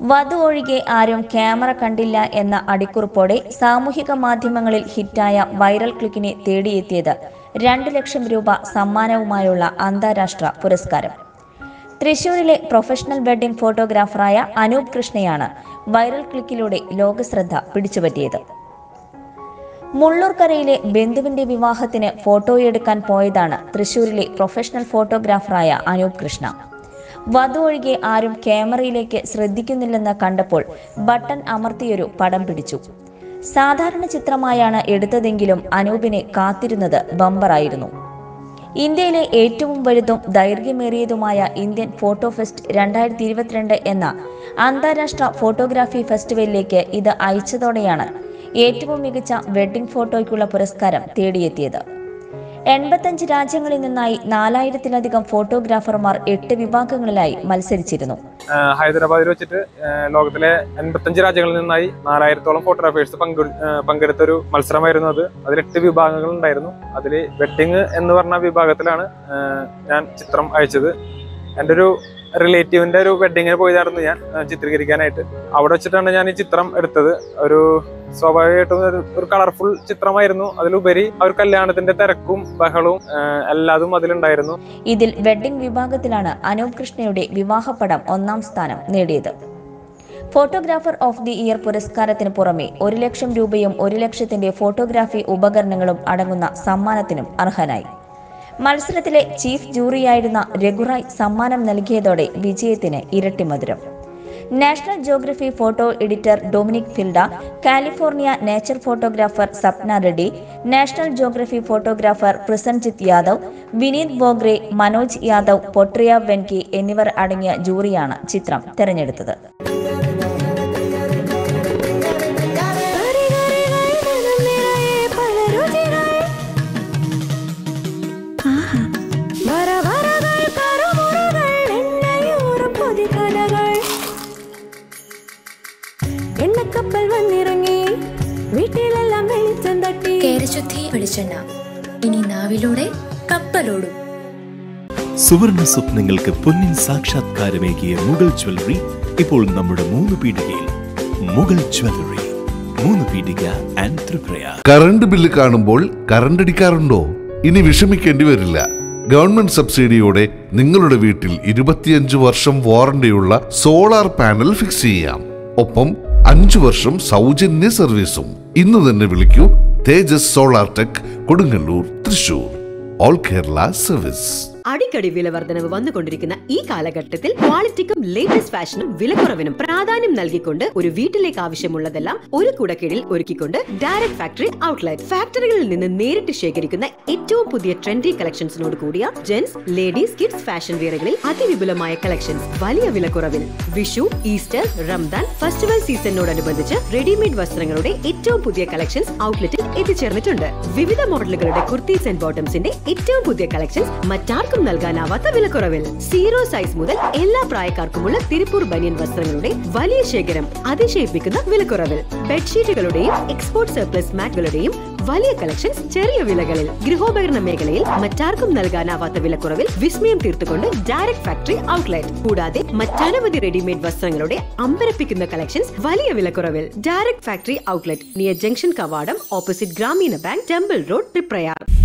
വധു ഒഴികെ ആരും ക്യാമറ കണ്ടില്ല എന്ന അടിക്കുറിപ്പോടെ സാമൂഹിക മാധ്യമങ്ങളിൽ ഹിറ്റായ വൈറൽ ക്ലിക്കിനെ തേടിയെത്തിയത് രണ്ട് ലക്ഷം രൂപ സമ്മാനവുമായുള്ള അന്താരാഷ്ട്ര പുരസ്കാരം തൃശൂരിലെ പ്രൊഫഷണൽ വെഡ്ഡിംഗ് ഫോട്ടോഗ്രാഫറായ അനൂപ് കൃഷ്ണയാണ് വൈറൽ ക്ലിക്കിലൂടെ ലോകശ്രദ്ധ പിടിച്ചുപറ്റിയത് മുള്ളൂർക്കരയിലെ ബന്ധുവിന്റെ വിവാഹത്തിന് ഫോട്ടോയെടുക്കാൻ പോയതാണ് തൃശൂരിലെ പ്രൊഫഷണൽ ഫോട്ടോഗ്രാഫറായ അനൂപ് കൃഷ്ണ വധു ഒഴികെ ആരും ക്യാമറയിലേക്ക് ശ്രദ്ധിക്കുന്നില്ലെന്ന് കണ്ടപ്പോൾ ബട്ടൺ അമർത്തിയൊരു പടം പിടിച്ചു സാധാരണ ചിത്രമായാണ് എടുത്തതെങ്കിലും അനൂപിനെ കാത്തിരുന്നത് ബമ്പറായിരുന്നു ഇന്ത്യയിലെ ഏറ്റവും വലുതും ദൈർഘ്യമേറിയതുമായ ഇന്ത്യൻ ഫോട്ടോ ഫെസ്റ്റ് രണ്ടായിരത്തി ഇരുപത്തിരണ്ട് എന്ന അന്താരാഷ്ട്ര ഫോട്ടോഗ്രാഫി ഫെസ്റ്റിവലിലേക്ക് ഇത് അയച്ചതോടെയാണ് ഏറ്റവും മികച്ച വെഡ്ഡിംഗ് ഫോട്ടോയ്ക്കുള്ള പുരസ്കാരം തേടിയെത്തിയത് എൺപത്തഞ്ച് രാജ്യങ്ങളിൽ നിന്നായി നാലായിരത്തിലധികം ഫോട്ടോഗ്രാഫർമാർ എട്ട് വിഭാഗങ്ങളിലായി മത്സരിച്ചിരുന്നു ആഹ് ഹൈദരാബാദിൽ വെച്ചിട്ട് ആഹ് ലോകത്തിലെ എൺപത്തഞ്ച് രാജ്യങ്ങളിൽ നിന്നായി നാലായിരത്തോളം ഫോട്ടോഗ്രാഫേഴ്സ് പങ്കെ ആഹ് പങ്കെടുത്ത ഒരു മത്സരമായിരുന്നു അത് അതിൽ എട്ട് വിഭാഗങ്ങൾ ഉണ്ടായിരുന്നു അതിൽ വെഡിങ് എന്ന് പറഞ്ഞ വിഭാഗത്തിലാണ് ആഹ് ഞാൻ ചിത്രം അയച്ചത് എൻ്റെ ഒരു റിലേറ്റീവിന്റെ ഒരു വെഡിങ്ങിന് പോയതായിരുന്നു ഞാൻ ആഹ് ചിത്രീകരിക്കാനായിട്ട് അവിടെ വെച്ചിട്ടാണ് ഞാൻ ഈ ചിത്രം എടുത്തത് ഒരു സ്വാഭാവികമായിട്ടും ഒരു ഒരു കളർഫുൾ ചിത്രമായിരുന്നു അതിലുപരി ആ ഒരു കല്യാണത്തിന്റെ തിരക്കും ബഹളവും ആഹ് എല്ലാതും അതിലുണ്ടായിരുന്നു ഇതിൽ വെഡ്ഡിംഗ് വിഭാഗത്തിലാണ് അനൂപ് കൃഷ്ണയുടെ വിവാഹപ്പടം ഒന്നാം സ്ഥാനം നേടിയത് ഫോട്ടോഗ്രാഫർ ഓഫ് ദി ഇയർ പുരസ്കാരത്തിന് പുറമെ ഒരു ലക്ഷം രൂപയും ഒരു ലക്ഷത്തിന്റെ ഫോട്ടോഗ്രാഫി ഉപകരണങ്ങളും അടങ്ങുന്ന സമ്മാനത്തിനും അർഹനായി മത്സരത്തിലെ ചീഫ് ജൂറിയായിരുന്ന രഘുറായ് സമ്മാനം നൽകിയതോടെ വിജയത്തിന് ഇരട്ടി മധുരം national geography photo editor Dominic ഫിൽഡ California nature photographer Sapna Reddy national geography photographer Prasenjit Yadav Vineeth Bogre Manoj Yadav പൊട്രിയ വെൻകി എന്നിവർ അടങ്ങിയ ജൂറിയാണ് ചിത്രം തെരഞ്ഞെടുത്തത് എണ്ണക്കപ്പൽ വന്നിറങ്ങി വീട്ടിലെല്ലാം വെളിച്ചം തട്ടി കേരശുദ്ധി വെളിച്ചെണ്ണ ഇനി നാവിലൂടെ കപ്പലോടും സുവർണ സ്വപ്നങ്ങൾക്ക് പൊന്നിൻ സാക്ഷാത്കാരമേകിയ മുഗൾ ജ്വല്ലറി ഇപ്പോൾ നമ്മുടെ മൂന്ന് പീടികയിൽ മുഗൾ ജ്വല്ലറി മൂന്ന് പീടിക ആൻഡ് ത്രിപുര കറണ്ട് ബില്ല് കാണുമ്പോൾ കറണ്ട് അടിക്കാറുണ്ടോ ഇനി വിഷമിക്കേണ്ടി വരില്ല ഗവൺമെന്റ് സബ്സിഡിയോടെ നിങ്ങളുടെ വീട്ടിൽ ഇരുപത്തിയഞ്ച് വർഷം വാറണ്ടിയുള്ള സോളാർ പാനൽ ഫിക്സ് ചെയ്യാം ഒപ്പം അഞ്ചു വർഷം സൗജന്യ സർവീസും ഇന്ന് തന്നെ വിളിക്കൂ Tejas solar tech Kodungallur Thrissur all Kerala service അടിക്കടി വില വർധനവ് വന്നുകൊണ്ടിരിക്കുന്ന ഈ കാലഘട്ടത്തിൽ ക്വാളിറ്റിക്കും ലേറ്റസ്റ്റ് ഫാഷനും വിലക്കുറവിനും പ്രാധാന്യം നൽകിക്കൊണ്ട് ഒരു വീട്ടിലേക്ക് ആവശ്യമുള്ളതെല്ലാം ഒരു കുടക്കീഴിൽ ഒരുക്കിക്കൊണ്ട് ഡയറക്ട് ഫാക്ടറി ഔട്ട്ലെറ്റ് ഫാക്ടറികളിൽ നിന്ന് നേരിട്ട് ശേഖരിക്കുന്ന ഏറ്റവും പുതിയ ട്രെൻഡി കളക്ഷൻസിനോട് കൂടിയ ജെന്റ്സ് ലേഡീസ് കിഡ്സ് ഫാഷൻ വെയറുകളിൽ അതിവിപുലമായ കളക്ഷൻസ് വലിയ വിലക്കുറവിൽ വിഷു ഈസ്റ്റർ റംദാൻ ഫെസ്റ്റിവൽ സീസണിനോടനുബന്ധിച്ച് റെഡിമെയ്ഡ് വസ്ത്രങ്ങളുടെ ഏറ്റവും പുതിയ കളക്ഷൻസ് ഔട്ട്ലെറ്റിൽ എത്തിച്ചേർന്നിട്ടുണ്ട് വിവിധ മോഡലുകളുടെ കുർത്തീസ് ആൻഡ് ബോട്ടംസിന്റെ ഏറ്റവും പുതിയ കളക്ഷൻസ് മറ്റാർക്കും നൽകാനാവാത്ത വിലക്കുറവിൽ സീറോ സൈസ് മുതൽ എല്ലാ പ്രായക്കാർക്കുമുള്ള തിരുപ്പൂർ ബനിയൻ വസ്ത്രങ്ങളുടെ വലിയ ശേഖരം അതിശയിപ്പിക്കുന്ന വിലക്കുറവിൽ ബെഡ്ഷീറ്റുകളുടെയും എക്സ്പോർട്ട് സർപ്ലസ് മാറ്റുകളുടെയും വലിയ കളക്ഷൻസ് ചെറിയ വിലകളിൽ ഗൃഹോപകരണ മേഖലയിൽ മറ്റാർക്കും നൽകാനാവാത്ത വിലക്കുറവിൽ വിസ്മയം തീർത്തുകൊണ്ട് ഡയറക്ട് ഫാക്ടറി ഔട്ട്ലെറ്റ് കൂടാതെ മറ്റനവധി റെഡിമെയ്ഡ് വസ്ത്രങ്ങളുടെ അമ്പരപ്പിക്കുന്ന കളക്ഷൻസ് വലിയ വിലക്കുറവിൽ direct factory outlet near junction കവാടം opposite Grameena bank temple road Triprayar